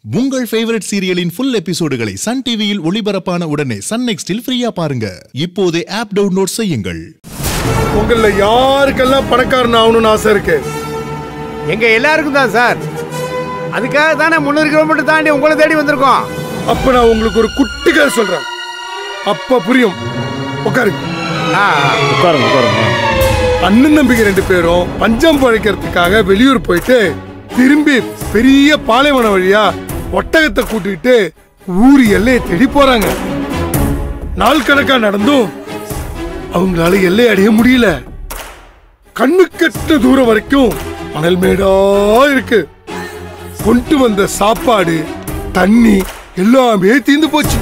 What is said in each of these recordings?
உங்கள் ஃபேவரட் சீரியலின் ஃபுல் எபிசோடுகளை சன் டிவியில் ஒளிபரப்பான உடனே சன் நெக்ஸ்டில் ஃப்ரீயா பாருங்க இப்போதே ஆப் டவுன்லோட் செய்யுங்கள் உங்கள யாருக்கெல்லாம் பணக்காரன் ஆகணும்னு ஆசை இருக்கு எங்க எல்லாருக்கும் தான் சார் அதுக்காக தானே முந்நூறு கிலோமீட்டர் தாண்டி உங்களை தேடி வந்திருக்கோம் அப்ப நான் உங்களுக்கு ஒரு குட்டி கதை சொல்றேன் அப்ப புரியும் உட்காருங்க ஆ, உட்காருங்க உட்காருங்க அண்ணன் தம்பிங்க ரெண்டு பேரும் பஞ்சம் பழைக்கிறதுக்காக வெளியூர் போயிட்டு திரும்பி பெரிய பாலைவனம் வழியா ஒட்டகத்தை கூட்டிட்டு ஊர் எல்லையை தேடி போறாங்க நாள் கணக்கா நடந்தும் அவங்களால எல்லை அடைய முடியல கண்ணு கெட்ட தூரம் வரைக்கும் மணல் மேடா இருக்கு கொண்டு வந்த சாப்பாடு தண்ணி எல்லாமே தீந்து போச்சு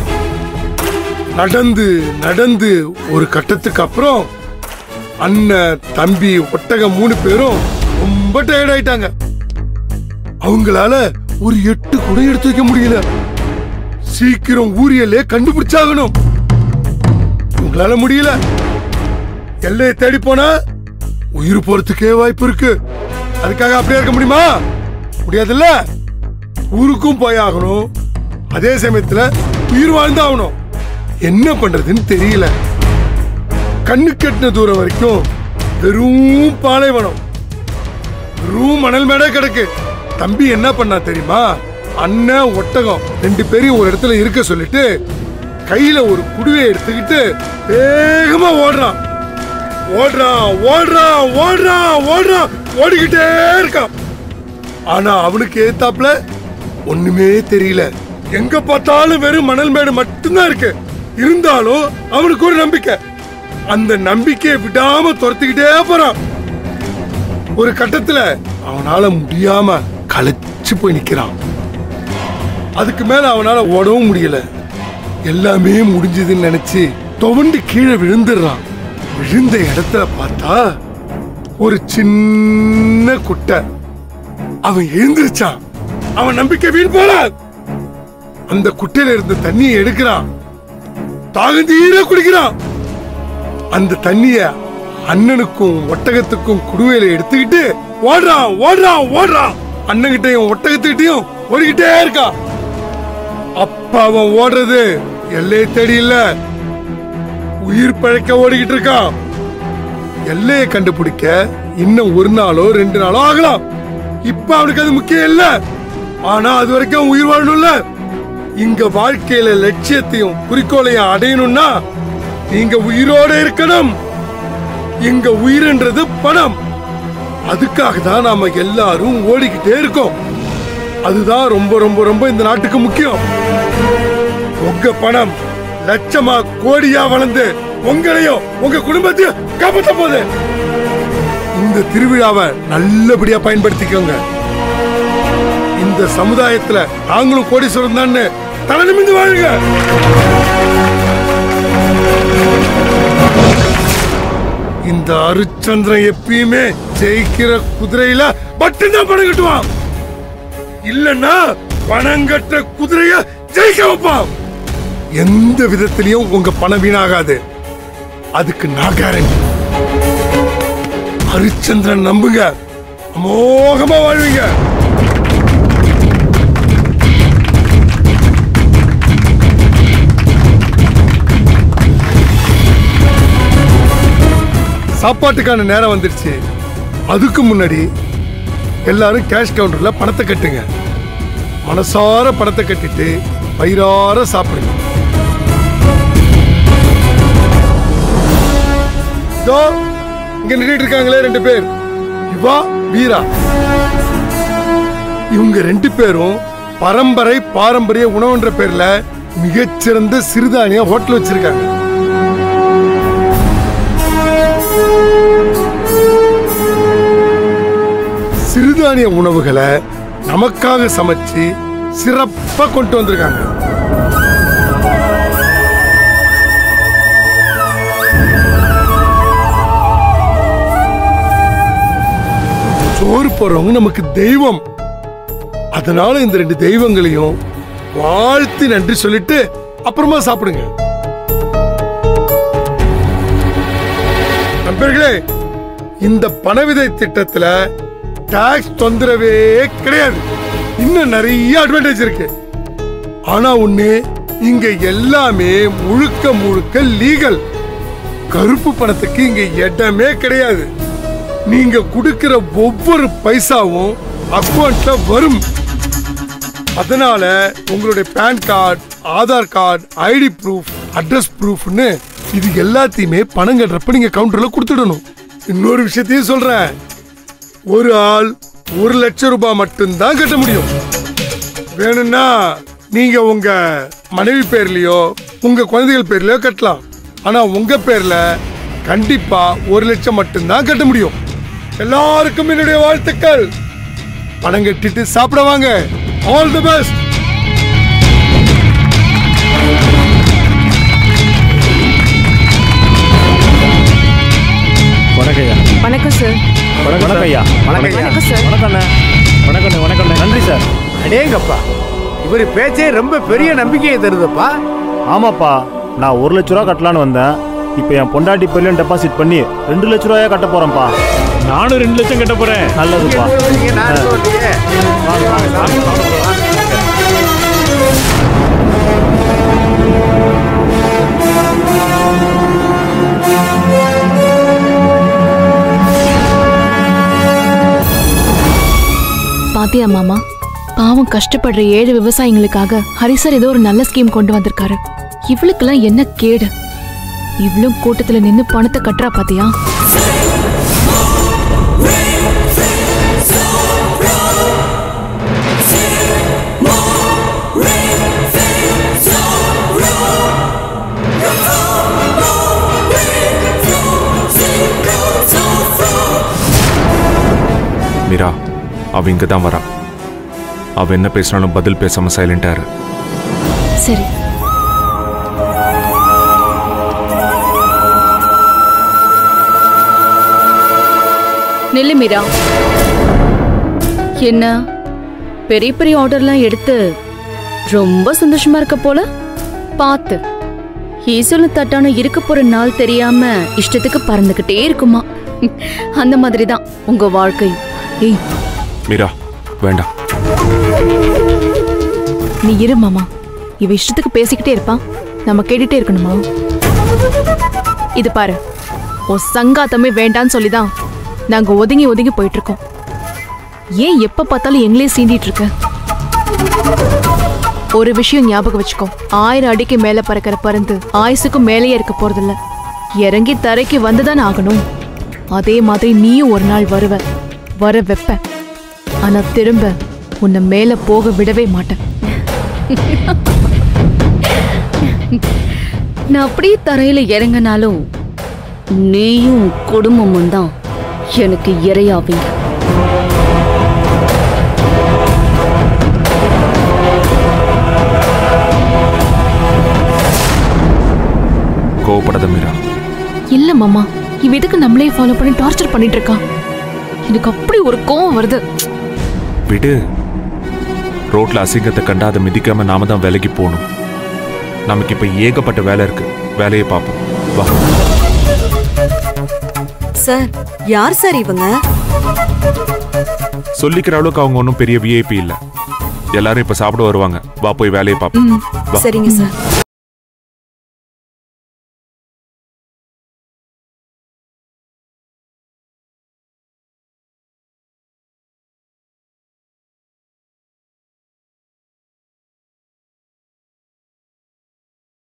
நடந்து நடந்து ஒரு கட்டத்துக்கு அப்புறம் அண்ணன் தம்பி ஒட்டகம் மூணு பேரும் ரொம்ப டயர்ட் ஆயிட்டாங்க அவங்களால ஒரு எட்டு கூட எடுத்து வைக்க முடியல சீக்கிரம் ஊரியலே கண்டுபிடிச்சாகணும் உங்களால முடியல எல்லையை தேடி போனா உயிர் போறதுக்கே வாய்ப்பு இருக்கு அதுக்காக அப்படியே இருக்க முடியுமா முடியாதுல்ல ஊருக்கும் போய் ஆகணும் அதே சமயத்துல உயிர் வாழ்ந்தாகணும் என்ன பண்றதுன்னு தெரியல கண்ணு கெட்டின தூரம் வரைக்கும் வெறும் பாலைவனம் வெறும் மணல் மேடே கிடக்கு தம்பி என்ன பண்ணா தெரியுமா அண்ணன் ஒட்டகம் ரெண்டு பேரையும் ஒரு இடத்துல இருக்க சொல்லிட்டு கையில ஒரு குடுவையை எடுத்துக்கிட்டு வேகமா ஓடுறான் ஓடுறான் ஓடுறான் ஓடுறான் ஓடுறான் ஓடிக்கிட்டே இருக்கான் ஆனா அவனுக்கு ஏத்தாப்புல ஒண்ணுமே தெரியல எங்க பார்த்தாலும் வெறும் மணல் மேடு மட்டும்தான் இருக்கு இருந்தாலும் அவனுக்கு ஒரு நம்பிக்கை அந்த நம்பிக்கையை விடாம துரத்திக்கிட்டே போறான் ஒரு கட்டத்துல அவனால முடியாம களைச்சு போய் நிக்கிறான் அதுக்கு மேல அவனால ஓடவும் முடியல எல்லாமே முடிஞ்சதுன்னு நினைச்சு துவண்டு கீழே விழுந்துடுறான் விழுந்த இடத்துல பார்த்தா ஒரு சின்ன குட்டை அவன் எழுந்திருச்சான் அவன் நம்பிக்கை வீண் போல அந்த குட்டையில இருந்த தண்ணியை எடுக்கிறான் தாகந்தீர குடிக்கிறான் அந்த தண்ணிய அண்ணனுக்கும் ஒட்டகத்துக்கும் குடுவையில எடுத்துக்கிட்டு ஓடுறான் ஓடுறான் ஓடுறான் அண்ணன்கிட்டயும் ஒட்டகத்துக்கிட்டையும் ஓடிக்கிட்டே இருக்கான் அப்ப அவன் ஓடுறது எல்லையை தேடி இல்ல உயிர் பழைக்க ஓடிக்கிட்டு இருக்கான் எல்லையை கண்டுபிடிக்க இன்னும் ஒரு நாளோ ரெண்டு நாளோ ஆகலாம் இப்ப அவனுக்கு அது முக்கியம் இல்ல ஆனா அது வரைக்கும் உயிர் வாழணும்ல இங்க வாழ்க்கையில லட்சியத்தையும் குறிக்கோளையும் அடையணும்னா நீங்க உயிரோட இருக்கணும் இங்க உயிர்ன்றது பணம் அதுக்காக தான் நாம எல்லாரும் ஓடிக்கிட்டே இருக்கோம் அதுதான் ரொம்ப ரொம்ப ரொம்ப இந்த நாட்டுக்கு முக்கியம் உங்க பணம் லட்சமா கோடியா வளர்ந்து உங்களையும் உங்க குடும்பத்தையும் காப்பாத்த போகுது இந்த திருவிழாவை நல்லபடியா பயன்படுத்திக்கோங்க இந்த சமுதாயத்துல நாங்களும் கோடீஸ்வரன் தான் தலை நிமிந்து வாழுங்க இந்த அருச்சந்திரன் எப்பயுமே ஜெயிக்கிற குதிரையில மட்டும்தான் பணம் கட்டுவான் இல்லன்னா பணம் கட்ட குதிரைய ஜெயிக்க வைப்பான் எந்த விதத்திலையும் உங்க பணம் வீணாகாது அதுக்கு நான் கேரண்டி ஹரிச்சந்திரன் நம்புங்க அமோகமா வாழ்வீங்க சாப்பாட்டுக்கான நேரம் வந்துருச்சு அதுக்கு முன்னாடி எல்லாரும் கேஷ் கவுண்டர்ல பணத்தை கட்டுங்க மனசார பணத்தை கட்டிட்டு வயிறார சாப்பிடுங்க இதோ, இங்க நின்றுட்டு இருக்காங்களே ரெண்டு பேர் இவா வீரா இவங்க ரெண்டு பேரும் பரம்பரை பாரம்பரிய உணவுன்ற பேர்ல மிகச்சிறந்த சிறுதானிய ஹோட்டல் வச்சிருக்காங்க சிறுதானிய உணவுகளை நமக்காக சமைச்சு சிறப்பா கொண்டு வந்திருக்காங்க சோறு போறவங்க நமக்கு தெய்வம் அதனால இந்த ரெண்டு தெய்வங்களையும் வாழ்த்து நன்றி சொல்லிட்டு அப்புறமா சாப்பிடுங்க நண்பர்களே இந்த பணவிதை திட்டத்துல டாக்ஸ் தொந்தரவே கிடையாது இன்னும் நிறைய அட்வான்டேஜ் இருக்கு ஆனா ஒண்ணு இங்க எல்லாமே முழுக்க முழுக்க லீகல் கருப்பு பணத்துக்கு இங்க இடமே கிடையாது நீங்க கொடுக்கிற ஒவ்வொரு பைசாவும் அக்கௌண்ட்ல வரும் அதனால உங்களுடைய PAN card Aadhaar card ID proof address ப்ரூஃப்னு இது எல்லாத்தையுமே பணம் கட்டுறப்ப நீங்க கவுண்டர்ல கொடுத்துடணும் இன்னொரு விஷயத்தையும் சொல்றேன் ஒரு ஆள் ஒரு லட்சம் ரூபாய் மட்டும்தான் கட்ட முடியும் வேணும்னா நீங்க உங்க மனைவி பேர்லயோ உங்க குழந்தைகள் பேர்லயோ கட்டலாம் ஆனா உங்க பேர்ல கண்டிப்பா ஒரு லட்சம் மட்டும்தான் கட்ட முடியும் எல்லாருக்கும் என்னுடைய வாழ்த்துக்கள் பணம் கட்டிட்டு சாப்பிட வாங்க ஆல் தி பெஸ்ட் வணக்கம் ஐயா வணக்கம் சார் வணக்கம் ஐயா வணக்கம் ஐயா. வணக்கம் சார் வணக்கம் அண்ணே வணக்கம் அண்ணே வணக்கம் அண்ணே நன்றி சார் அடேங்கப்பா இவர் பேச்சே ரொம்ப பெரிய நம்பிக்கையை தருதப்பா ஆமாப்பா நான் ஒரு லட்ச ரூபா கட்டலான்னு வந்தேன் இப்போ என் பொண்டாட்டி பேர்லையும் டெபாசிட் பண்ணி ரெண்டு லட்ச ரூபாயா கட்ட போறேன்ப்பா நானும் ரெண்டு லட்சம் கட்ட போறேன் நல்லதுப்பா நீங்க நான் சொல்லியே வாங்க, வாங்க, சாப்பிட போலாம். பாத்தியா மாமா பாவம் கஷ்டப்படுற ஏழு விவசாயிங்களுக்காக ஹரிசர் ஏதோ ஒரு நல்ல ஸ்கீம் கொண்டு வந்திருக்காரு இவளுக்கெல்லாம் என்ன கேடு இவ்ளும் கூட்டத்துல நின்னு பணத்தை கட்டுறா பாத்தியா மீரா அவ இங்க தான் வரா அவ என்ன பேசினாலும் பதில் பேசாம சைலண்டா இரு சரி நில்லு மீரா என்ன பெரிய பெரிய ஆர்டர்லாம் எடுத்து ரொம்ப சந்தோஷமா இருக்க போல பார்த்து ஈசோல தட்டான இருக்க போற நாள் தெரியாம இஷ்டத்துக்கு பறந்துகிட்டே இருக்குமா அந்த மாதிரி தான் உங்க வாழ்க்கை ஏய் மீரா வேண்டாம் நீ இரு மாமா இவ இஷ்டத்துக்கு பேசிக்கிட்டே இருப்பான் நம்ம கேட்டுட்டே இருக்கணுமா இது பாரு உன் சங்காத்தமே வேண்டான்னு சொல்லிதான் நாங்க ஒதுங்கி ஒதுங்கி போயிட்டு இருக்கோம் ஏன் எப்ப பார்த்தாலும் எங்களே சீண்டிட்டு இருக்க ஒரு விஷயம் ஞாபகம் வச்சுக்கோ ஆயிரம் அடிக்கு மேல பறக்கிற பருந்து ஆயுசுக்கும் மேலேயே இருக்க போறதில்ல இறங்கி தரைக்கு வந்துதான் ஆகணும் அதே மாதிரி நீயும் ஒரு நாள் வருவ வர வைப்ப ஆனா திரும்ப உன்னை மேல போக விடவே மாட்டேன் நான் அப்படியே தரையில இறங்கினாலும் நீயும் உன் குடும்பமும் தான் எனக்கு இரையாவீங்க கோவப்படாத மீரா இல்ல மாமா இவ எதுக்கு நம்மளே ஃபாலோ பண்ணி டார்ச்சர் பண்ணிட்டு இருக்கான் எனக்கு அப்படி ஒரு கோவம் வருது விடு ரோட்ல அசிங்கத்தை கண்டா அதை மிதிக்காம நாம தான் வேலைக்கு போகணும் நமக்கு இப்ப ஏகப்பட்ட வேலை இருக்கு வேலையை பார்ப்போம் வா சார் யார் சார் இவங்க சொல்லிக்கிற அளவுக்கு அவங்க ஒன்றும் பெரிய விஐபி இல்ல எல்லாரும் இப்ப சாப்பிட வருவாங்க வா போய் வேலையை பார்ப்போம் வா சரிங்க சார்